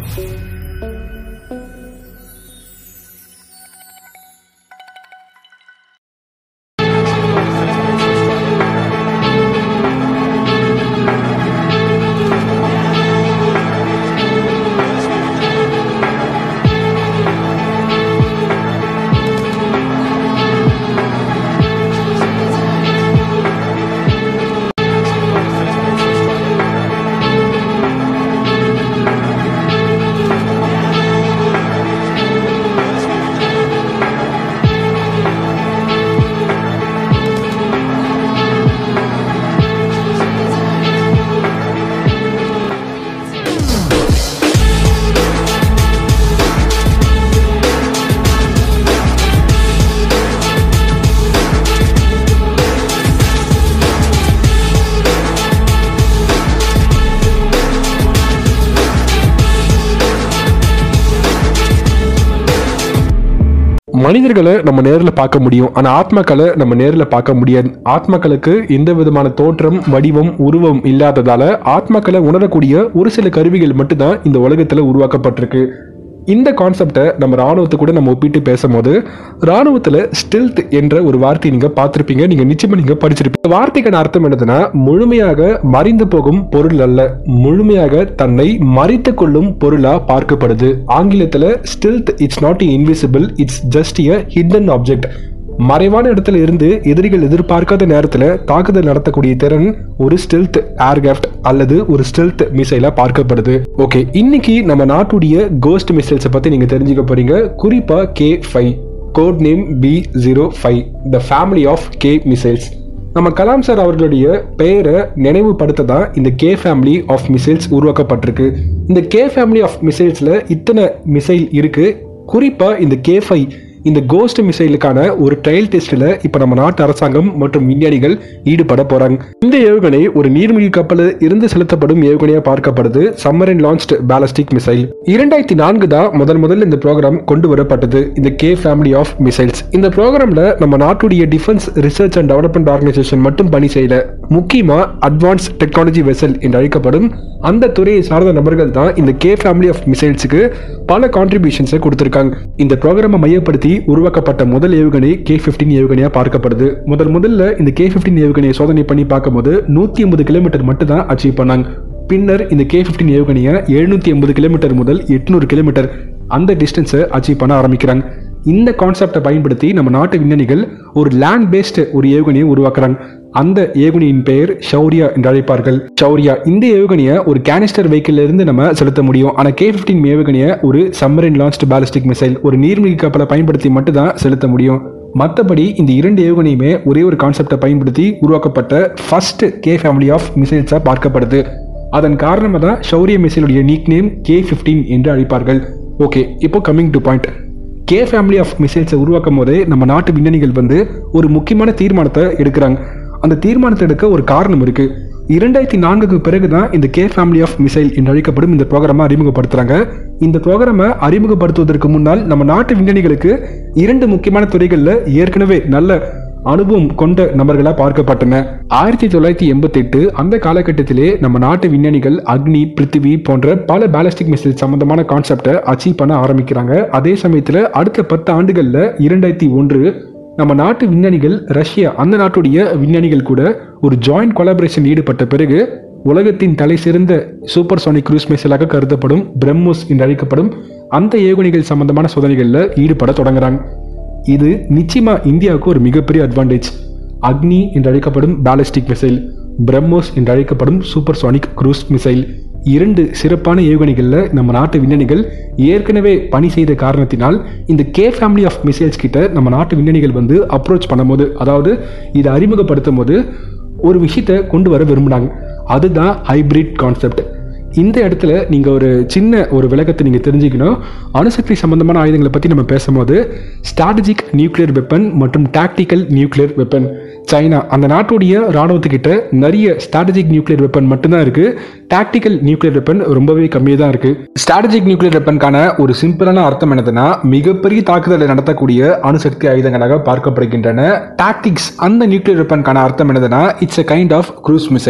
மனிதர்களை நம்ம நேரில் பார்க்க முடியும் ஆனால் ஆத்மாக்களை நம்ம நேரில் பார்க்க முடியாது ஆத்மாக்களுக்கு எந்த விதமான தோற்றம் வடிவம் உருவம் இல்லாததால ஆத்மாக்களை உணரக்கூடிய ஒரு சில கருவிகள் மட்டும்தான் இந்த உலகத்தில் உருவாக்கப்பட்டிருக்கு இந்த கான்செப்டை நம்ம ராணுவத்தை கூட நம்ம ஒப்பிட்டு பேசும்போது ராணுவத்தில் ஸ்டில்த் என்ற ஒரு வார்த்தையை நீங்கள் பார்த்துருப்பீங்க நீங்கள் நிச்சயமாக நீங்கள் படிச்சிருப்பீங்க இந்த வார்த்தைக்கான அர்த்தம் என்னதுன்னா முழுமையாக மறைந்து போகும் பொருள் அல்ல முழுமையாக தன்னை மறைத்து கொள்ளும் பொருளா பார்க்கப்படுது ஆங்கிலத்தில் stealth it's not invisible it's just a hidden object மறைவான இடத்துல இருந்து எதிரிகள் எதிர்பார்க்காத நேரத்தில் தாக்குதல் நடத்தக்கூடிய திறன் ஒரு ஸ்டெல்த் ஏர்கிராஃப்ட் அல்லது ஒரு ஸ்டெல்த் மிசைலா பார்க்கப்படுது ஓகே இன்னைக்கு நம்ம நாட்டுடைய கோஸ்ட் மிசைல்ஸை பத்தி நீங்க தெரிஞ்சுக்க போறீங்க குறிப்பா K five code name B zero five the family of K missiles நம்ம கலாம் சார் அவர்களுடைய பெயரை நினைவுபடுத்த தான் இந்த கே ஃபேமிலி ஆஃப் மிசைல்ஸ் உருவாக்கப்பட்டிருக்கு இந்த கே ஃபேமிலி ஆஃப் மிசைல்ஸில் இத்தனை மிசைல் இருக்கு குறிப்பாக இந்த கே ஃபைவ் இந்த கோஸ்ட் மிசைலுக்கான ஒரு ட்ரையல் டெஸ்ட்ல இப்ப நம்ம நாட்டு அரசாங்கம் மற்றும் விஞ்ஞானிகள் ஈடுபட போறாங்க இந்த ஏவுகணை ஒரு நீர்மூழ்கி கப்பலில் இருந்து செலுத்தப்படும் ஏவுகணையா பார்க்கப்படுது சம்மரின் லான்ச்ட் பேலஸ்டிக் மிசைல் இரண்டாயிரத்தி நான்கு தான் முதல் முதல்ல இந்த ப்ரோக்ராம் கொண்டு வரப்பட்டது இந்த கே ஃபேமிலி ஆஃப் மிசைல்ஸ் இந்த ப்ரோக்ராம்ல நம்ம நாட்டுடைய defence research and development organisation மட்டும் பணி செய்யல முக்கியமா அட்வான்ஸ் டெக்னாலஜி வெசல் என்று அழைக்கப்படும் அந்த துறையை சார்ந்த நபர்கள் தான் இந்த கே ஃபேமிலி ஆஃப் மிசைல்ஸுக்கு பல கான்ட்ரிபியூஷன்ஸை கொடுத்திருக்காங்க இந்த ப்ரோக்ராமை மையப்படுத்தி உருவாக்கப்பட்ட முதல் ஏவுகணை கே பிப்டீன் ஏவுகணையா பார்க்கப்படுது முதல் முதல்ல இந்த கே பிப்டீன் ஏவுகணையை சோதனை பண்ணி பார்க்கும்போது நூத்தி ஐம்பது கிலோமீட்டர் மட்டும் தான் அச்சீவ் பண்ணாங்க பின்னர் இந்த கே பிப்டீன் ஏவுகணையை எழுநூத்தி எண்பது கிலோமீட்டர் முதல் எட்நூறு கிலோமீட்டர் அந்த டிஸ்டன்ஸை அச்சீவ் பண்ண ஆரம்பிக்கிறாங்க இந்த கான்செப்டை பயன்படுத்தி நம்ம நாட்டு விஞ்ஞானிகள் ஒரு லேண்ட் பேஸ்டு ஒரு ஏவுகணையை உருவாக்குறாங்க அந்த ஏவுகணையின் பெயர் ஷௌரியா என்று அழைப்பார்கள் ஷௌரியா இந்த ஏவுகணையை ஒரு கேனிஸ்டர் வெஹிக்கிள் இருந்து நம்ம செலுத்த முடியும் ஆனால் கே பிப்டீன் ஏவுகணையை ஒரு சம்மரின் லான்ச்டு பேலிஸ்டிக் மிசைல் ஒரு நீர்மூழ்கி கப்பலை பயன்படுத்தி மட்டும்தான் செலுத்த முடியும் மற்றபடி இந்த இரண்டு ஏவுகணையுமே ஒரே ஒரு கான்செப்டை பயன்படுத்தி உருவாக்கப்பட்ட ஃபர்ஸ்ட் கே ஃபேமிலி ஆஃப் மிசைல்ஸாக பார்க்கப்படுது அதன் காரணமாக தான் ஷௌரிய மிசைலுடைய நீக் நேம் கே ஃபிஃப்டீன் என்று அழைப்பார்கள் ஓகே இப்போ coming to point K family of மிசைல்ஸை உருவாக்கும் போதே நம்ம நாட்டு விஞ்ஞானிகள் வந்து ஒரு முக்கியமான தீர்மானத்தை எடுக்கிறாங்க அந்த தீர்மானத்தை எடுக்க ஒரு காரணம் இருக்கு இரண்டாயிரத்தி நான்குக்கு பிறகு தான் இந்த கே ஃபேமிலி ஆஃப் மிசைல் என்று அழைக்கப்படும் இந்த ப்ரோக்ராமை அறிமுகப்படுத்துறாங்க இந்த ப்ரோக்ராமை அறிமுகப்படுத்துவதற்கு முன்னால் நம்ம நாட்டு விஞ்ஞானிகளுக்கு இரண்டு முக்கியமான துறைகளில் ஏற்கனவே நல்ல அனுபவம் கொண்ட நபர்களாக பார்க்கப்பட்டன ஆயிரத்தி தொள்ளாயிரத்தி எண்பத்தி எட்டு அந்த காலகட்டத்திலே நம்ம நாட்டு விஞ்ஞானிகள் அக்னி பிருத்திவி போன்ற பல பேலஸ்டிக் மிசைல் சம்பந்தமான கான்செப்டை அச்சீவ் பண்ண ஆரம்பிக்கிறாங்க அதே சமயத்தில் அடுத்த பத்து ஆண்டுகளில் இரண்டாயிரத்தி ஒன்று நம்ம நாட்டு விஞ்ஞானிகள் ரஷ்யா அந்த நாட்டுடைய விஞ்ஞானிகள் கூட ஒரு ஜாயிண்ட் கொலாபரேஷன் ஈடுபட்ட பிறகு உலகத்தின் தலை சிறந்த சூப்பர் சோனிக் க்ரூஸ் மிசைலாக கருதப்படும் பிரம்மோஸ் என்று அழைக்கப்படும் அந்த ஏவுகணைகள் சம்பந்தமான சோதனைகளில் ஈடுபட தொடங்குறாங்க இது நிச்சயமா இந்தியாவுக்கு ஒரு மிகப்பெரிய அட்வான்டேஜ் அக்னி என்று அழைக்கப்படும் பேலிஸ்டிக் மிசைல் பிரம்மோஸ் என்று அழைக்கப்படும் சூப்பர் சோனிக் க்ரூஸ் மிசைல் இரண்டு சிறப்பான ஏவுகணைகளில் நம்ம நாட்டு விஞ்ஞானிகள் ஏற்கனவே பணி செய்த காரணத்தினால் இந்த கே ஃபேமிலி ஆஃப் மிசைல்ஸ் கிட்ட நம்ம நாட்டு விஞ்ஞானிகள் வந்து அப்ரோச் பண்ணும்போது அதாவது இதை அறிமுகப்படுத்தும் போது ஒரு விஷயத்தை கொண்டு வர விரும்பினாங்க அதுதான் ஹைபிரிட் கான்செப்ட் இந்த இடத்துல நீங்கள் ஒரு சின்ன ஒரு விளக்கத்தை நீங்கள் தெரிஞ்சுக்கணும் அணுசக்தி சம்பந்தமான ஆயுதங்களை பற்றி நம்ம பேசும்போது ஸ்ட்ராட்டஜிக் நியூக்ளியர் வெப்பன் மற்றும் டாக்டிக்கல் நியூக்ளியர் வெப்பன் சைனா அந்த நாட்டுடைய ராணுவத்துக்கிட்ட நிறைய ஸ்ட்ராட்டஜிக் நியூக்ளியர் வெப்பன் மட்டும்தான் இருக்கு டாக்டிக்கல் நியூக்ளியர் வெப்பன் ரொம்பவே கம்மியாக தான் இருக்கு ஸ்ட்ராட்டஜிக் நியூக்ளியர் வெப்பனுக்கான ஒரு சிம்பிளான அர்த்தம் என்னதுன்னா மிகப்பெரிய தாக்குதலை நடத்தக்கூடிய அணுசக்தி ஆயுதங்களாக பார்க்கப்படுகின்றன டாக்டிக்ஸ் அந்த நியூக்ளியர் வெப்பனுக்கான அர்த்தம் என்னதுன்னா it's a kind of cruise missile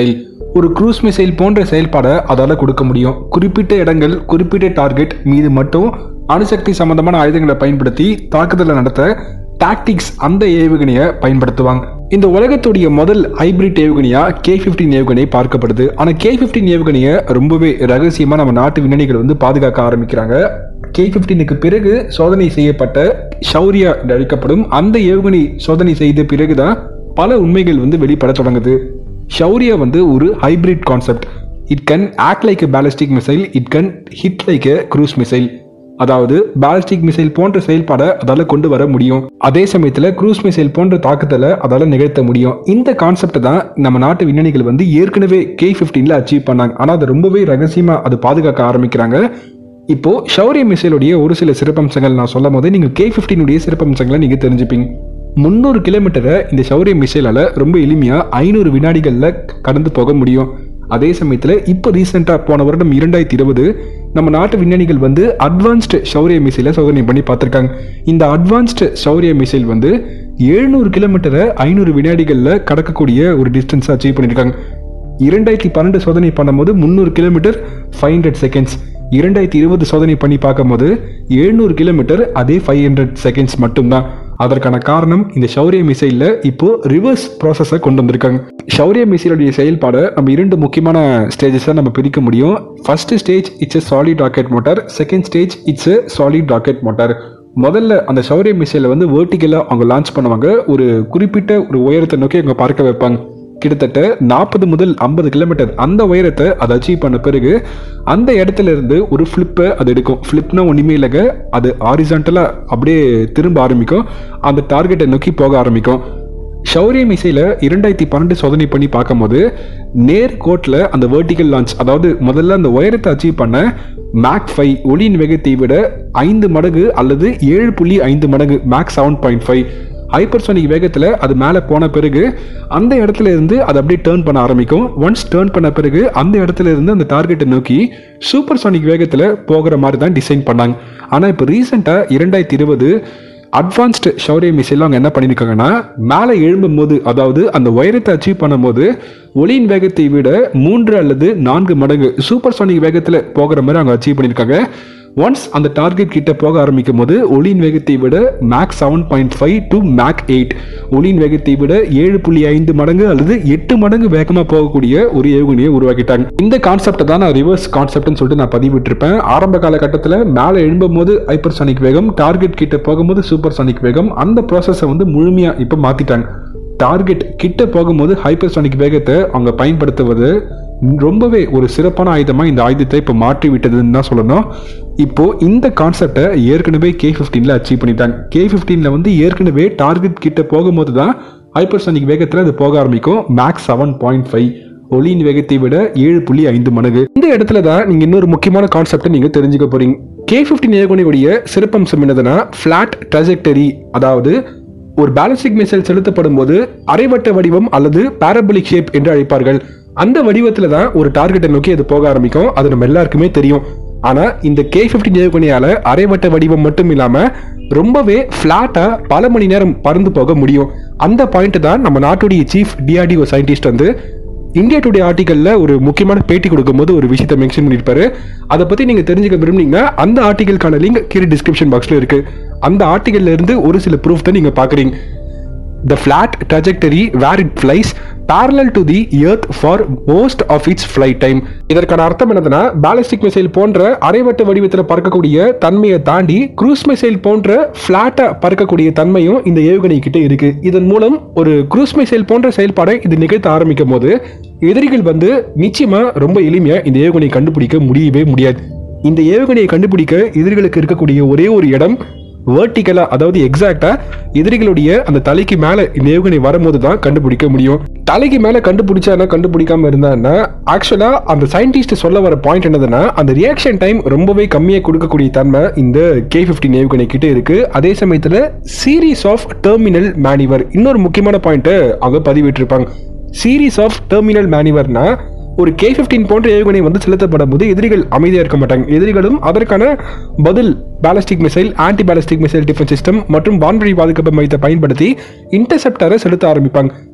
ஒரு க்ரூஸ் மிசைல் போன்ற செயல்பாடை அதால் கொடுக்க முடியும் குறிப்பிட்ட இடங்கள் குறிப்பிட்ட டார்கெட் மீது மட்டும் அணுசக்தி சம்பந்தமான ஆயுதங்களை பயன்படுத்தி தாக்குதலை நடத்த டாக்டிக்ஸ் அந்த ஏவுகணையை பயன்படுத்துவாங்க இந்த உலகத்துடைய முதல் ஹைபிரிட் ஏவுகணையா கே ஃபிஃப்டின் ஏவுகணை பார்க்கப்படுது ஆனால் கே ஃபிஃப்டின் ஏவுகணையை ரொம்பவே ரகசியமா நம்ம நாட்டு விஞ்ஞானிகள் வந்து பாதுகாக்க ஆரம்பிக்கிறாங்க கே ஃபிஃப்டீனுக்கு பிறகு சோதனை செய்யப்பட்ட ஷௌரியா என்று அழைக்கப்படும் அந்த ஏவுகணை சோதனை செய்த பிறகுதான் பல உண்மைகள் வந்து வெளிப்பட தொடங்குது ஷௌரியா வந்து ஒரு hybrid concept it can act like a ballistic missile it can hit like a cruise missile அதாவது பாலிஸ்டிக் மிசைல் போன்ற செயல்பாடை அதால கொண்டு வர முடியும் அதே சமயத்தில் க்ரூஸ் மிசைல் போன்ற தாக்குதலை அதால நிகழ்த்த முடியும் இந்த கான்செப்ட் தான் நம்ம நாட்டு விஞ்ஞானிகள் வந்து ஏற்கனவே கே ஃபிஃப்டீன்ல அச்சீவ் பண்ணாங்க ஆனால் அது ரொம்பவே ரகசியமா அது பாதுகாக்க ஆரம்பிக்கிறாங்க இப்போ ஷௌரிய மிசைலுடைய ஒரு சில சிறப்பம்சங்கள் நான் சொல்லும் போது நீங்கள் கே ஃபிஃப்டீனுடைய சிறப்பம்சங்களை நீங்க தெரிஞ்சுப்பீங்க முந்நூறு கிலோமீட்டரை இந்த ஷௌரிய மிசைலால ரொம்ப எளிமையா ஐநூறு வினாடிகள்ல கடந்து போக முடியும் அதே சமயத்தில் இப்போ ரீசெண்டாக போன வருடம் இரண்டாயிரத்தி இருபது நம்ம நாட்டு விஞ்ஞானிகள் வந்து அட்வான்ஸ்டு ஷௌரிய மிசைலை சோதனை பண்ணி பார்த்துருக்காங்க இந்த அட்வான்ஸ்டு ஷௌரிய மிசைல் வந்து எழுநூறு கிலோமீட்டரை ஐநூறு வினாடிகளில் கடக்கக்கூடிய ஒரு டிஸ்டன்ஸை அச்சீவ் பண்ணியிருக்காங்க இரண்டாயிரத்தி பன்னெண்டு சோதனை பண்ணும்போது முந்நூறு கிலோமீட்டர் ஃபைவ் ஹண்ட்ரட் செகண்ட்ஸ் இரண்டாயிரத்தி இருபது சோதனை பண்ணி பார்க்கும்போது எழுநூறு கிலோமீட்டர் அதே ஃபைவ் ஹண்ட்ரட் செகண்ட்ஸ் மட்டும்தான் அதற்கான காரணம் இந்த ஷௌரிய மிசைலில் இப்போ ரிவர்ஸ் ப்ராசஸை கொண்டு வந்திருக்காங்க ஷௌரிய மிசைலுடைய செயல்பாடை நம்ம இரண்டு முக்கியமான ஸ்டேஜஸை நம்ம பிரிக்க முடியும் first stage it's a solid rocket motor second stage it's a solid rocket motor முதல்ல அந்த ஷௌரிய மிசைலை வந்து வேர்ட்டிக்கலாக அவங்க லான்ச் பண்ணுவாங்க ஒரு குறிப்பிட்ட ஒரு உயரத்தை நோக்கி அவங்க பார்க்க வைப்பாங்க கிட்டத்தட்ட நாற்பது முதல் ஐம்பது கிலோமீட்டர் அந்த உயரத்தை அதை அச்சீவ் பண்ண பிறகு அந்த இடத்துல இருந்து ஒரு ஃப்ளிப்பை அது எடுக்கும் ஃப்ளிப்னா ஒன்றுமே இல்லைங்க அது ஆரிசான்டலாக அப்படியே திரும்ப ஆரம்பிக்கும் அந்த டார்கெட்டை நோக்கி போக ஆரம்பிக்கும் ஷௌரிய மிசைல இரண்டாயிரத்தி பன்னெண்டு சோதனை பண்ணி பார்க்கும்போது நேர் கோட்டில் அந்த வெர்டிக்கல் லான்ச் அதாவது முதல்ல அந்த உயரத்தை அச்சீவ் பண்ண மேக் ஃபைவ் ஒளியின் வேகத்தை விட ஐந்து மடங்கு அல்லது ஏழு புள்ளி ஐந்து மடங்கு Mach seven point five hypersonic வேகத்தில் அது மேலே போன பிறகு அந்த இடத்துல இருந்து அது அப்படியே டேர்ன் பண்ண ஆரம்பிக்கும் ஒன்ஸ் டேர்ன் பண்ண பிறகு அந்த இடத்துல இருந்து அந்த டார்கெட்டை நோக்கி சூப்பர் சானிக் வேகத்தில் போகிற மாதிரி தான் டிசைன் பண்ணாங்க ஆனால் இப்போ ரீசெண்டாக இரண்டாயிரத்தி இருபது அட்வான்ஸ்டு ஷௌரிய மிசைல் அவங்க என்ன பண்ணியிருக்காங்கன்னா மேலே எழும்பும் போது அதாவது அந்த உயரத்தை அச்சீவ் பண்ணும்போது ஒளியின் வேகத்தை விட மூன்று அல்லது நான்கு மடங்கு சூப்பர் சானிக் வேகத்தில் போகிற மாதிரி அவங்க அச்சீவ் பண்ணியிருக்காங்க ஒன்ஸ் அந்த டார்கெட் கிட்ட போக ஆரம்பிக்கும் போது ஒளியின் வேகத்தை விட Mach seven point five to Mach eight ஒளியின் வேகத்தை விட ஏழு புள்ளி ஐந்து மடங்கு அல்லது எட்டு மடங்கு வேகமாக போகக்கூடிய ஒரு ஏவுகணையை உருவாக்கிட்டாங்க இந்த கான்செப்டை தான் நான் ரிவர்ஸ் கான்செப்ட்னு சொல்லிட்டு நான் பதிவிட்டிருப்பேன் ஆரம்ப காலகட்டத்தில் மேலே எழும்பும் போது ஹைப்பர் சானிக் வேகம் டார்கெட் கிட்ட போகும்போது சூப்பர் சானிக் வேகம் அந்த ப்ராசஸை வந்து முழுமையாக இப்போ மாற்றிட்டாங்க டார்கெட் கிட்ட போகும்போது ஹைப்பர்சானிக் வேகத்தை அவங்க பயன்படுத்துவது ரொம்பவே ஒரு சிறப்பான ஆயுதமா இந்த ஆயுதத்தை இப்போ மாற்றி விட்டதுன்னு தான் சொல்லணும் இப்போ இந்த கான்செப்டை ஏற்கனவே கே ஃபிஃப்டீனில் அச்சீவ் பண்ணிட்டாங்க கே ஃபிஃப்டீனில் வந்து ஏற்கனவே டார்கெட் கிட்ட போகும்போது தான் ஹைப்பர்சானிக் வேகத்தில் அது போக ஆரம்பிக்கும் மேக்ஸ் செவன் பாயிண்ட் ஃபைவ் ஒளியின் வேகத்தை விட ஏழு புள்ளி ஐந்து மடங்கு இந்த இடத்துல தான் நீங்க இன்னொரு முக்கியமான கான்செப்டை நீங்க தெரிஞ்சுக்க போறீங்க கே ஃபிஃப்டின் ஏவுகணையுடைய சிறப்பம்சம் என்னதுன்னா ஃபிளாட் ட்ராஜெக்டரி அதாவது ஒரு பேலிஸ்டிக் மிசைல் செலுத்தப்படும் போது அரைவட்ட வடிவம் அல்லது பாரபலிக் ஷேப் என்று அழைப்பார்கள் அந்த வடிவத்துல தான் ஒரு டார்கெட்டை நோக்கி அது போக ஆரம்பிக்கும் அது நம்ம எல்லாருக்குமே தெரியும் ஆனா இந்த கே ஃபிஃப்டின் ஏவுகணையால அரைவட்ட வடிவம் மட்டும் இல்லாம ரொம்பவே ஃபிளாட்டா பல மணி நேரம் பறந்து போக முடியும் அந்த பாயிண்ட் தான் நம்ம நாட்டுடைய சீஃப் டிஆர்டிஓ சயின்டிஸ்ட் வந்து இந்தியா டுடே ஆர்டிக்கல்ல ஒரு முக்கியமான பேட்டி கொடுக்கும்போது ஒரு விஷயத்தை மென்ஷன் பண்ணியிருப்பாரு அதை பத்தி நீங்க தெரிஞ்சுக்க விரும்புனீங்கன்னா அந்த ஆர்டிக்கலுக்கான லிங்க் கீழே டிஸ்கிரிப்ஷன் பாக்ஸ்ல இருக்கு அந்த ஆர்டிக்கல்ல இருந்து ஒரு சில ப்ரூஃப் தான் நீங்க பாக்குறீங்க The flat trajectory where it flies parallel to the earth for most of its flight time இதற்கான அர்த்தம் என்னதுன்னா பாலிஸ்டிக் மிசைல் போன்ற அரைவட்ட வடிவத்தில் பறக்கக்கூடிய தன்மையை தாண்டி க்ரூஸ் மிசைல் போன்ற ஃபிளாட்டா பறக்கக்கூடிய தன்மையும் இந்த ஏவுகணை கிட்ட இருக்கு இதன் மூலம் ஒரு க்ரூஸ் மிசைல் போன்ற செயல்பாடை இது நிகழ்த்த ஆரம்பிக்கும் போது எதிரிகள் வந்து நிச்சயமா ரொம்ப எளிமையா இந்த ஏவுகணையை கண்டுபிடிக்க முடியவே முடியாது இந்த ஏவுகணையை கண்டுபிடிக்க எதிரிகளுக்கு இருக்கக்கூடிய ஒரே ஒரு இடம் வேர்ட்டிக்கலா அதாவது எக்ஸாக்டா எதிரிகளுடைய அந்த தலைக்கு மேல இந்த ஏவுகணை வரும்போது தான் கண்டுபிடிக்க முடியும் தலைக்கு மேல கண்டுபிடிச்சானா கண்டுபிடிக்காம இருந்தான்னா ஆக்சுவலா அந்த சயின்டிஸ்ட் சொல்ல வர பாயிண்ட் என்னதுன்னா அந்த ரியாக்ஷன் டைம் ரொம்பவே கம்மியா கொடுக்கக்கூடிய தன்மை இந்த கே பிப்டின் ஏவுகணை கிட்ட இருக்கு அதே சமயத்துல சீரீஸ் ஆஃப் டெர்மினல் மேனிவர் இன்னொரு முக்கியமான பாயிண்ட் அவங்க பதிவிட்டிருப்பாங்க சீரீஸ் ஆஃப் டெர்மினல் மேனிவர்னா ஒரு கே பிப்டீன் போன்ற ஏவுகணை வந்து செலுத்தப்படும் போது எதிரிகள் அமைதியாக இருக்க மாட்டாங்க எதிரிகளும் அதற்கான பதில் ballistic missile anti ballistic missile defence system மற்றும் வான்வழி பாதுகாப்பு மையத்தை பயன்படுத்தி இன்டர்செப்டரை செலுத்த ஆரம்பிப்பாங்க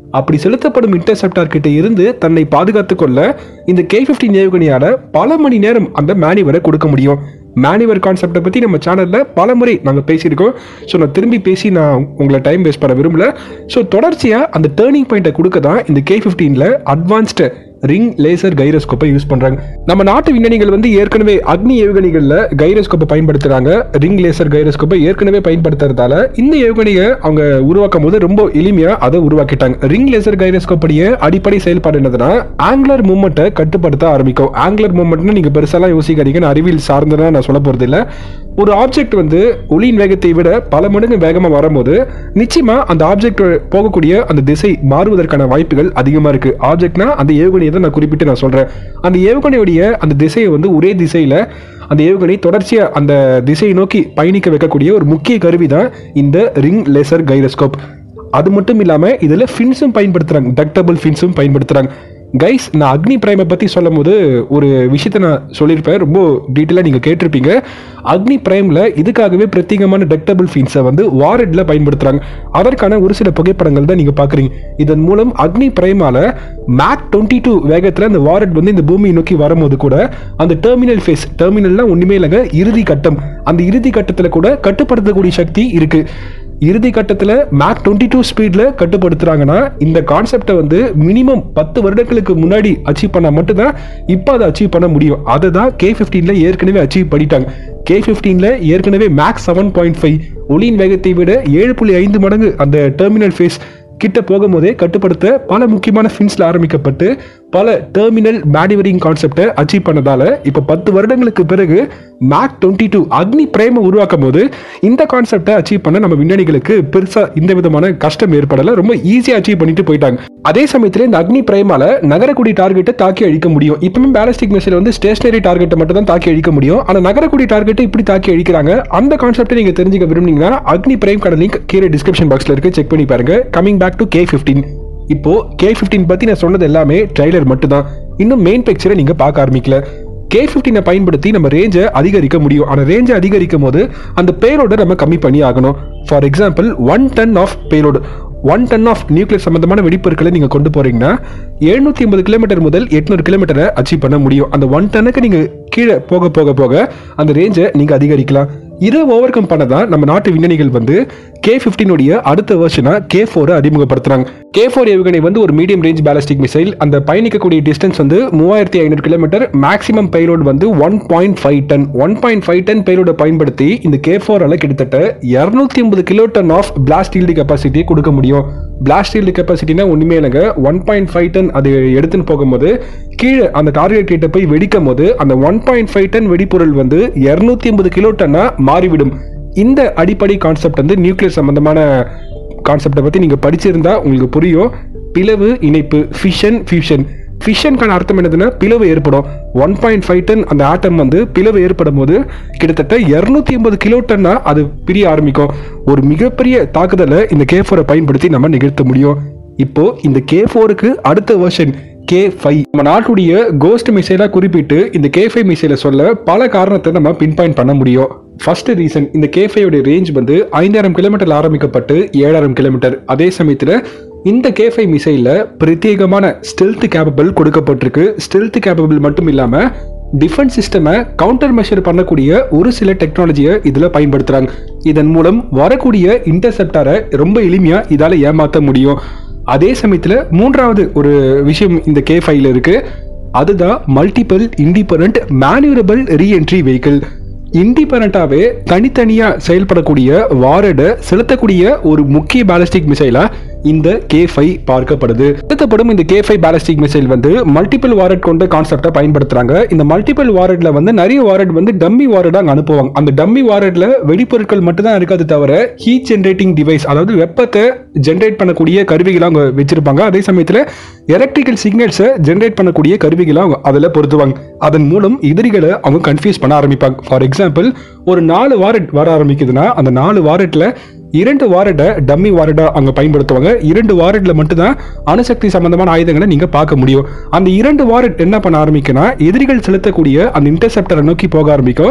அப்படி செலுத்தப்படும் இன்டர்செப்டார் கிட்ட இருந்து தன்னை பாதுகாத்துக் கொள்ள இந்த கே பிப்டீன் ஏவுகணையால பல மணி நேரம் அந்த மேனிவரை கொடுக்க முடியும் மேனிவர் கான்செப்டை பற்றி நம்ம சேனலில் பல முறை நாங்கள் பேசியிருக்கோம் ஸோ நான் திரும்பி பேசி நான் உங்களை டைம் வேஸ்ட் பண்ண விரும்பல ஸோ தொடர்ச்சியாக அந்த டேர்னிங் பாயிண்ட்டை கொடுக்க தான் இந்த கே ஃபிஃப்டீனில் அட்வான்ஸ்டு ரிங் லேசர் கைரோஸ்கோப்பை யூஸ் பண்றாங்க நம்ம நாட்டு விஞ்ஞானிகள் வந்து ஏற்கனவே அக்னி ஏவுகணைகள்ல கைரோஸ்கோப்பை பயன்படுத்துறாங்க ரிங் லேசர் கைரோஸ்கோப்பை ஏற்கனவே பயன்படுத்துறதால இந்த ஏவுகணையை அவங்க உருவாக்கும் போது ரொம்ப எளிமையா அதை உருவாக்கிட்டாங்க ரிங் லேசர் கைரோஸ்கோப்புடைய அடிப்படை செயல்பாடு என்னதுன்னா ஆங்குலர் மூமெண்ட்டை கட்டுப்படுத்த ஆரம்பிக்கும் ஆங்குலர் மூமெண்ட்னு நீங்க பெருசாலாம் யோசிக்காதீங்க நான் அறிவியல் சார்ந்ததா நான் சொல்ல போறது இல்ல ஒரு ஆப்ஜெக்ட் வந்து ஒளியின் வேகத்தை விட பல மடங்கு வேகமா வரும்போது நிச்சயமா அந்த ஆப்ஜெக்ட் போகக்கூடிய அந்த திசை மாறுவதற்கான வாய்ப்புகள் அதிகமா இருக்கு ஆப்ஜெக்ட்னா அந்த ஏவுகணையை தான் நான் குறிப்பிட்டு நான் சொல்றேன் அந்த ஏவுகணையுடைய அந்த திசையை வந்து ஒரே திசையில அந்த ஏவுகணை தொடர்ச்சியா அந்த திசையை நோக்கி பயணிக்க வைக்கக்கூடிய ஒரு முக்கிய கருவி தான் இந்த ரிங் லேசர் கைரோஸ்கோப் அது மட்டும் இல்லாம இதுல ஃபின்ஸும் பயன்படுத்துறாங்க டக்டபிள் ஃபின்ஸும் பயன்படுத்துறாங்க கைஸ் நான் அக்னி பிரைமை பற்றி சொல்லும் போது ஒரு விஷயத்தை நான் சொல்லியிருப்பேன் ரொம்ப டீட்டெயிலாக நீங்கள் கேட்டிருப்பீங்க அக்னி பிரைமில் இதுக்காகவே பிரத்யேகமான டெக்டபிள் ஃபீன்ஸை வந்து வாரட்டில் பயன்படுத்துகிறாங்க அதற்கான ஒரு சில புகைப்படங்கள் தான் நீங்கள் பார்க்குறீங்க இதன் மூலம் அக்னி பிரைமால மேக் டுவெண்ட்டி டூ வேகத்தில் அந்த வாரட் வந்து இந்த பூமியை நோக்கி வரும்போது கூட அந்த டெர்மினல் ஃபேஸ் டெர்மினல்லாம் ஒன்றுமே இல்லைங்க இறுதி கட்டம் அந்த இறுதி கட்டத்தில் கூட கட்டுப்படுத்தக்கூடிய சக்தி இருக்குது இறுதி கட்டத்தில் மேக் டுவெண்ட்டி டூ ஸ்பீடில் கட்டுப்படுத்துறாங்கன்னா இந்த கான்செப்டை வந்து மினிமம் பத்து வருடங்களுக்கு முன்னாடி அச்சீவ் பண்ணால் மட்டும்தான் இப்போ அதை அச்சீவ் பண்ண முடியும் அதை தான் கே ஃபிஃப்டீனில் ஏற்கனவே அச்சீவ் பண்ணிட்டாங்க கே ஃபிஃப்டீனில் ஏற்கனவே மேக்ஸ் செவன் பாயிண்ட் ஃபைவ் ஒளியின் வேகத்தை விட ஏழு புள்ளி ஐந்து மடங்கு அந்த டெர்மினல் ஃபேஸ் கிட்ட போகும்போதே கட்டுப்படுத்த பல முக்கியமான ஃபின்ஸ்ல ஆரம்பிக்கப்பட்டு பல டெர்மினல் மேனிவரிங் கான்செப்டை அச்சீவ் பண்ணதால இப்போ பத்து வருடங்களுக்கு பிறகு மேக் டுவெண்ட்டி டூ அக்னி பிரேம உருவாக்கும் போது இந்த கான்செப்டை அச்சீவ் பண்ண நம்ம விஞ்ஞானிகளுக்கு பெருசா இந்த விதமான கஷ்டம் ஏற்படல ரொம்ப ஈஸியா அச்சீவ் பண்ணிட்டு போயிட்டாங்க அதே சமயத்தில் இந்த அக்னி பிரேமால நகரக்கூடிய டார்கெட்டை தாக்கி அழிக்க முடியும் இப்பவுமே பேலஸ்டிக் மிசைல் வந்து ஸ்டேஷனரி டார்கெட்டை மட்டும் தான் தாக்கி அழிக்க முடியும் ஆனா நகரக்கூடிய டார்கெட்டை இப்படி தாக்கி அழிக்கிறாங்க அந்த கான்செப்டை நீங்க தெரிஞ்சுக்க விரும்புனீங்கன்னா அக்னி பிரேம் கடை லிங்க் கீழே டிஸ்கிரிப்ஷன் பாக்ஸ்ல இருக்கு செக் பண்ணி பாருங்க coming back to K fifteen இப்போ கே ஃபிஃப்டீன் பத்தி நான் சொன்னது எல்லாமே ட்ரைலர் மட்டும்தான் இன்னும் மெயின் பிக்சரை நீங்க பார்க்க ஆரம்பிக்கல கே ஃபிஃப்டீனை பயன்படுத்தி நம்ம ரேஞ்சை அதிகரிக்க முடியும் ஆனால் ரேஞ்சை அதிகரிக்கும் போது அந்த பேலோட நம்ம கம்மி பண்ணி ஆகணும் for example one ton of payload one ton of nuclear சம்பந்தமான வெடிப்பொருட்களை நீங்கள் கொண்டு போறீங்கன்னா எழுநூத்தி ஐம்பது கிலோமீட்டர் முதல் எட்நூறு கிலோமீட்டரை அச்சீவ் பண்ண முடியும் அந்த ஒன் டன்னுக்கு நீங்கள் கீழே போக போக போக அந்த ரேஞ்சை நீங்கள் அதிகரிக்கலாம் இதை ஓவர் கம் பண்ண தான் நம்ம நாட்டு விஞ்ஞானிகள் வந்து கே ஃபிஃப்டீனுடைய அடுத்த வெர்ஷனா கே ஃபோரை அறிமுகப்படுத்துறாங்க கே ஃபோர் ஏவுகணை வந்து ஒரு மீடியம் ரேஞ்ச் பேலஸ்டிக் மிசைல் அந்த பயணிக்கக்கூடிய டிஸ்டன்ஸ் வந்து மூவாயிரத்தி ஐநூறு கிலோமீட்டர் மேக்ஸிமம் பைலோட் வந்து one point five ton one point five ton பைலோட பயன்படுத்தி இந்த கே ஃபோரால் கிட்டத்தட்ட இரநூத்தி ஐம்பது kilo ton of blast yield கெப்பாசிட்டியை கொடுக்க முடியும் பிளாஸ்ட் ஈல்டு கெப்பாசிட்டினா ஒன்றுமே இல்லைங்க ஒன் பாயிண்ட் ஃபைவ் டன் அது எடுத்துன்னு போகும்போது கீழே அந்த டார்கெட் கிட்ட போய் வெடிக்கும் போது அந்த ஒன் பாயிண்ட் ஃபைவ் டன் வெடிப்பொருள் வந்து இரநூத்தி ஐம்பது கிலோ டன்னா மாறிவிடும் இந்த அடிப்படை கான்செப்ட் வந்து நியூக்ளியர் சம்பந்தமான கான்செப்டை பற்றி நீங்கள் படிச்சிருந்தா உங்களுக்கு புரியும் பிளவு இணைப்பு ஃபிஷன் ஃபியூஷன் ஃபிஷனுக்கான அர்த்தம் என்னதுன்னா பிளவு ஏற்படும் ஒன் பாயிண்ட் ஃபைவ் டன் அந்த ஆட்டம் வந்து பிளவு ஏற்படும் போது கிட்டத்தட்ட இரநூத்தி ஐம்பது கிலோ டன்னா அது பிரிய ஆரம்பிக்கும் ஒரு மிகப்பெரிய தாக்குதலை இந்த கே ஃபோரை பயன்படுத்தி நம்ம நிகழ்த்த முடியும் இப்போ இந்த கே ஃபோருக்கு அடுத்த வெர்ஷன் கே ஃபைவ் நம்ம நாட்டுடைய கோஸ்ட் மிசைலாக குறிப்பிட்டு இந்த கே ஃபைவ் மிசைலை சொல்ல பல காரணத்தை நம்ம பின் பாயிண்ட் பண்ண முடியும் ஃபர்ஸ்ட் ரீசன் இந்த கே ஃபைவோட ரேஞ்ச் வந்து ஐந்தாயிரம் கிலோமீட்டர் ஆரம்பிக்கப்பட்டு ஏழாயிரம் கிலோமீட்டர் அதே சமயத்தில் இந்த கே ஃபைவ் மிசைலில் பிரத்யேகமான ஸ்டெல்த் கேப்பபிள் கொடுக்கப்பட்டிருக்கு ஸ்டெல்த் கேப்பபிள் மட்டும் இல்லாமல் டிஃபென்ஸ் சிஸ்டமை கவுண்டர் மெஷர் பண்ணக்கூடிய ஒரு சில டெக்னாலஜியை இதில் பயன்படுத்துகிறாங்க இதன் மூலம் வரக்கூடிய இன்டர்செப்டாரை ரொம்ப எளிமையாக இதால் ஏமாற்ற முடியும் அதே சமயத்தில் மூன்றாவது ஒரு விஷயம் இந்த கே ஃபைவ்ல இருக்கு அதுதான் multiple independent manoeuvrable reentry vehicle இண்டிபெண்ட்டாகவே தனித்தனியாக செயல்படக்கூடிய வாரடை செலுத்தக்கூடிய ஒரு முக்கிய பேலஸ்டிக் மிசைலா இந்த கே ஃபைவ் பார்க்கப்படுது செலுத்தப்படும் இந்த கே ஃபைவ் பேலஸ்டிக் மிசைல் வந்து மல்டிபிள் வாரட் கொண்ட கான்செப்டை பயன்படுத்துறாங்க இந்த மல்டிபிள் வாரட்ல வந்து நிறைய வாரட் வந்து டம்மி வாரடா அங்க அனுப்புவாங்க அந்த டம்மி வாரட்ல வெடிப்பொருட்கள் மட்டும் தான் இருக்காது தவிர ஹீட் ஜென்ரேட்டிங் டிவைஸ் அதாவது வெப்பத்தை ஜென்ரேட் பண்ணக்கூடிய கருவிகளை அவங்க வச்சிருப்பாங்க அதே சமயத்தில் எலக்ட்ரிக்கல் சிக்னல்ஸை ஜென்ரேட் பண்ணக்கூடிய கருவிகளை அவங்க அதில் பொருத்துவாங்க அதன் மூலம் எதிரிகளை அவங்க கன்ஃபியூஸ் பண்ண ஆரம்பிப்பாங்க ஃபார் எக்ஸாம்பிள் ஒரு நாலு வாரட் வர ஆரம்பிக்குதுன்னா அந்த நாலு வாரட்ல இரண்டு வாரடை டம்மி வாரடா அங்க பயன்படுத்துவாங்க இரண்டு வாரட்ல மட்டும்தான் அணுசக்தி சம்பந்தமான ஆயுதங்களை நீங்க பார்க்க முடியும் அந்த இரண்டு வாரட் என்ன பண்ண ஆரம்பிக்குன்னா எதிரிகள் செலுத்தக்கூடிய அந்த இன்டர்செப்டரை நோக்கி போக ஆரம்பிக்கும்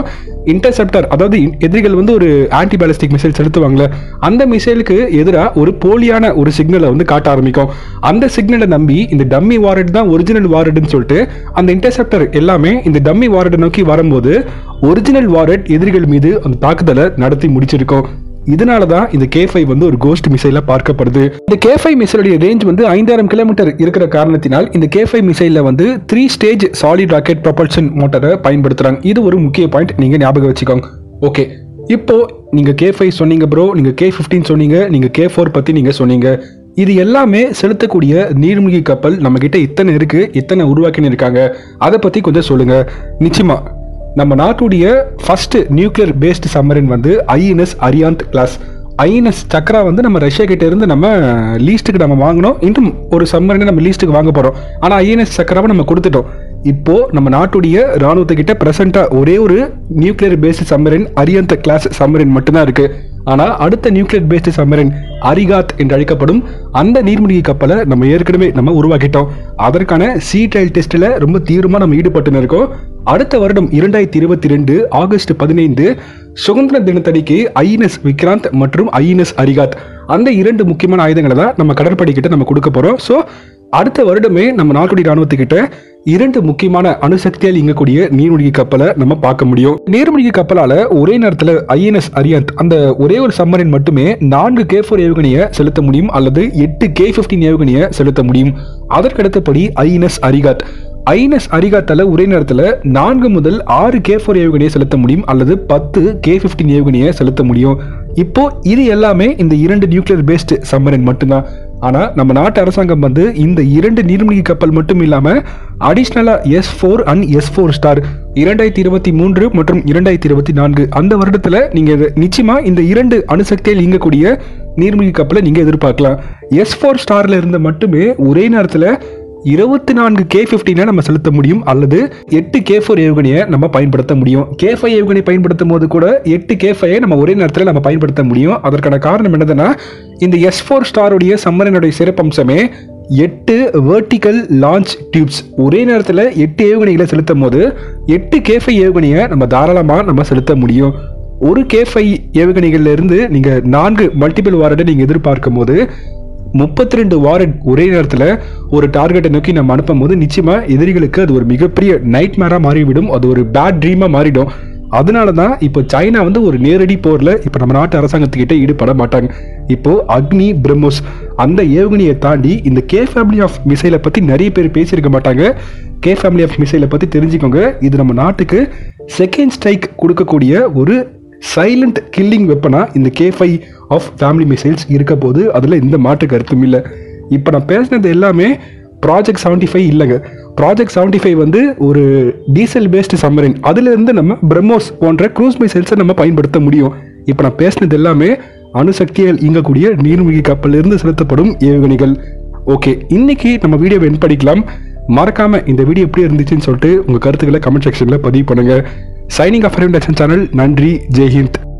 இன்டர்செப்டர் அதாவது இன்- எதிரிகள் வந்து ஒரு ஆன்டி பேலிஸ்டிக் மிசைல் செலுத்துவாங்கல்ல அந்த மிசைலுக்கு எதிராக ஒரு போலியான ஒரு சிக்னலை வந்து காட்ட ஆரம்பிக்கும் அந்த சிக்னலை நம்பி இந்த டம்மி வாரட் தான் ஒரிஜினல் வாரட்னு சொல்லிட்டு அந்த இன்டர்செப்டர் எல்லாமே இந்த டம்மி வாரட்டை நோக்கி வரும்போது ஒரிஜினல் வாரட் எதிரிகள் மீது அந்த தாக்குதலை நடத்தி முடிச்சிருக்கும் இதனால தான் இந்த கே ஃபைவ் வந்து ஒரு கோஸ்ட் மிசைலா பார்க்கப்படுது இந்த கே ஃபைவ் மிசைலுடைய ரேஞ்ச் வந்து ஐந்தாயிரம் கிலோமீட்டர் இருக்கிற காரணத்தினால் இந்த கே ஃபைவ் மிசைல வந்து three stage solid rocket propulsion மோட்டரை பயன்படுத்துறாங்க இது ஒரு முக்கிய பாயிண்ட் நீங்க ஞாபகம் வச்சுக்கோங்க ஓகே இப்போ நீங்க கே ஃபைவ் சொன்னீங்க ப்ரோ நீங்க கே ஃபிஃப்டீன் சொன்னீங்க நீங்க கே ஃபோர் பத்தி நீங்க சொன்னீங்க இது எல்லாமே செலுத்தக்கூடிய நீர்மூழ்கி கப்பல் நம்ம கிட்ட இத்தனை இருக்கு இத்தனை உருவாக்கின்னு இருக்காங்க அதை பத்தி கொஞ்சம் சொல்லுங்க நிச்சயமா நம்ம நாட்டுடைய ஃபர்ஸ்ட் நியூக்ளியர் பேஸ்டு சம்மரின் வந்து INS Arihant class INS Chakra வந்து நம்ம ரஷ்யா கிட்ட இருந்து நம்ம லீஸ்ட்டுக்கு நம்ம வாங்கினோம் இன்னும் ஒரு சம்மரினை நம்ம லீஸ்ட்டுக்கு வாங்க போறோம் ஆனா ஐஎன்எஸ் சக்ராவை நம்ம கொடுத்துட்டோம் இப்போ நம்ம நாட்டுடைய ராணுவத்துக்கிட்ட பிரசண்டா ஒரே ஒரு nuclear based submarine Arihant class submarine மட்டும்தான் இருக்கு ஆனா அடுத்த நியூக்ளியர் பேஸ்டு சம்மரின் அரிகாத் என்று அழைக்கப்படும் அந்த நீர்மூழ்கி கப்பலை நம்ம ஏற்கனவே நம்ம உருவாக்கிட்டோம் அதற்கான சி ட்ரையல் டெஸ்ட்ல ரொம்ப தீவிரமா நம்ம ஈடுபட்டு இருக்கோம் அடுத்த வருடம் இரண்டாயிரத்தி இருபத்தி ரெண்டு ஆகஸ்ட் பதினைந்து சுதந்திர தினத்தடிக்கு ஐஎன்எஸ் விக்ராந்த் மற்றும் ஐஎன்எஸ் அரிகாத் அந்த இரண்டு முக்கியமான ஆயுதங்களை தான் நம்ம கடற்படை கிட்ட நம்ம கொடுக்க போறோம் ஸோ அடுத்த வருடமே நம்ம நாட்டுடைய ராணுவத்துக்கிட்ட இரண்டு முக்கியமான அணுசக்தியால் இயங்கக்கூடிய நீர்மூழ்கி கப்பலை நம்ம பார்க்க முடியும் நீர்மூழ்கி கப்பலால ஒரே நேரத்தில் ஐஎன்எஸ் அரியாந்த் அந்த ஒரே ஒரு சம்மரின் மட்டுமே நான்கு கே ஃபோர் ஏவுகணையை செலுத்த முடியும் அல்லது எட்டு கே ஃபிஃப்டீன் ஏவுகணையை செலுத்த முடியும் அதற்கடுத்தபடி ஐஎன்எஸ் அரிகாத் ஐஎன்எஸ் அரிகாத்தால ஒரே நேரத்தில் நான்கு முதல் ஆறு கே ஃபோர் ஏவுகணையை செலுத்த முடியும் அல்லது பத்து கே ஃபிஃப்டீன் ஏவுகணையை செலுத்த முடியும் இப்போ இது எல்லாமே இந்த இரண்டு நியூக்ளியர் பேஸ்டு சம்மரின் மட்டும்தான் ஆனா நம்ம நாட்டு அரசாங்கம் வந்து இந்த இரண்டு நீர்மூழ்கி கப்பல் மட்டும் இல்லாம அடிஷ்னலா S four and S four star இரண்டாயிரத்தி இருபத்தி மூன்று மற்றும் இரண்டாயிரத்தி இருபத்தி நான்கு அந்த வருடத்துல நீங்க இது- நிச்சயமா இந்த இரண்டு அணுசக்தியில் இயங்கக்கூடிய நீர்மூழ்கி கப்பலை நீங்க எதிர்பார்க்கலாம் எஸ் ஃபோர் ஸ்டார்ல இருந்து மட்டுமே ஒரே நேரத்துல இருபத்தி நான்கு கே ஃபிஃப்டினை நம்ம செலுத்த முடியும் அல்லது எட்டு கே ஃபோர் ஏவுகணையை நம்ம பயன்படுத்த முடியும் கே ஃபைவ் ஏவுகணை பயன்படுத்தும் போது கூட எட்டு கே ஃபைவை நம்ம ஒரே நேரத்தில் நம்ம பயன்படுத்த முடியும் அதற்கான காரணம் என்னதுன்னா இந்த எஸ் ஃபோர் ஸ்டாருடைய சம்மரனுடைய சிறப்பம்சமே எட்டு வெர்டிக்கல் லான்ச் டியூப்ஸ் ஒரே நேரத்தில் எட்டு ஏவுகணைகளை செலுத்தும் போது எட்டு கே ஃபைவ் ஏவுகணையை நம்ம தாராளமாக நம்ம செலுத்த முடியும் ஒரு கே ஃபைவ் ஏவுகணைகள்ல இருந்து நீங்க நான்கு மல்டிபிள் வாரடை நீங்க எதிர்பார்க்கும் போது முப்பத்தி ரெண்டு வாரட் ஒரே நேரத்தில் ஒரு டார்கெட்டை நோக்கி நம்ம அனுப்பும் போது நிச்சயமா எதிரிகளுக்கு அது ஒரு மிகப்பெரிய நைட் மேரா மாறிவிடும் அது ஒரு பேட் ட்ரீமா மாறிடும் அதனால தான் இப்போ சைனா வந்து ஒரு நேரடி போர்ல இப்போ நம்ம நாட்டு அரசாங்கத்துக்கிட்ட ஈடுபட மாட்டாங்க இப்போ அக்னி பிரம்மோஸ் அந்த ஏவுகணையை தாண்டி இந்த கே ஃபேமிலி ஆஃப் மிசைலை பத்தி நிறைய பேர் பேசியிருக்க மாட்டாங்க கே ஃபேமிலி ஆஃப் மிசைலை பத்தி தெரிஞ்சுக்கோங்க இது நம்ம நாட்டுக்கு செகண்ட் ஸ்ட்ரைக் கொடுக்கக்கூடிய ஒரு சைலண்ட் கில்லிங் வெப்பனா இந்த K five of family missiles இருக்க போது அதில் எந்த மாற்று கருத்தும் இல்லை இப்போ நான் பேசினது எல்லாமே ப்ராஜெக்ட் செவன்ட்டி ஃபைவ் இல்லைங்க ப்ராஜெக்ட் செவன்ட்டி ஃபைவ் வந்து ஒரு டீசல் பேஸ்டு சம்மரின் அதிலிருந்து நம்ம பிரம்மோஸ் போன்ற க்ரூஸ் மிசைல்ஸை நம்ம பயன்படுத்த முடியும் இப்போ நான் பேசினது எல்லாமே அணுசக்தியால் இயங்கக்கூடிய நீர்மூழ்கி கப்பலிருந்து செலுத்தப்படும் ஏவுகணைகள் ஓகே இன்னைக்கு நம்ம வீடியோவை என் படிக்கலாம் மறக்காம இந்த வீடியோ எப்படி இருந்துச்சுன்னு சொல்லிட்டு உங்க கருத்துக்களை கமெண்ட் செக்ஷன்ல பதிவு பண்ணுங்க சைனிங் ஆஃப் சேனல் நன்றி ஜெய்ஹிந்த்